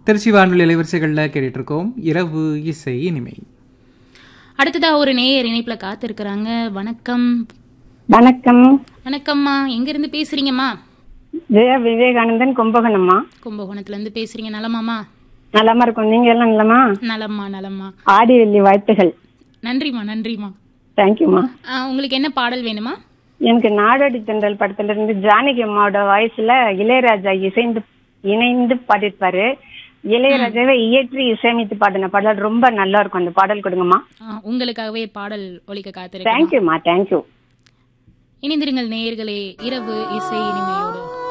திருச்சி வானொலி அலைவரிசைகளில் கேட்டுட்டு இருக்கோம் இரவு இசை இனிமை அடுத்ததா ஒரு நேயர் இணைப்புல காத்திருக்கிறாங்க வணக்கம் வணக்கம் வணக்கம்மா எங்க இருந்து பேசுறீங்கம்மா ஜெயா விவேகானந்தன் கும்பகோணம்மா கும்பகோணத்துல இருந்து பேசுறீங்க நலமாம்மா நலமா இருக்கும் நீங்க எல்லாம் நலமா நலம்மா நலம்மா ஆடி வெள்ளி வாழ்த்துகள் நன்றிம்மா நன்றிம்மா தேங்க்யூம்மா ஆ, உங்களுக்கு என்ன பாடல் வேணுமா எனக்கு நாடோடி தென்றல் படத்துல இருந்து ஜானகி அம்மாவோட வாய்ஸ்ல இளையராஜா இசைந்து இணைந்து பாடிருப்பாரு இளையராஜாவை இயற்றி இசையமைத்து பாடின பாடல் ரொம்ப நல்லா இருக்கும் அந்த பாடல் கொடுங்கம்மா ஆ, உங்களுக்காகவே பாடல் ஒலிக்க காத்திருக்கேன் தேங்க்யூம்மா தேங்க்யூ இணைந்திருங்கள் நேயர்களே இரவு இசை இனிமையோடு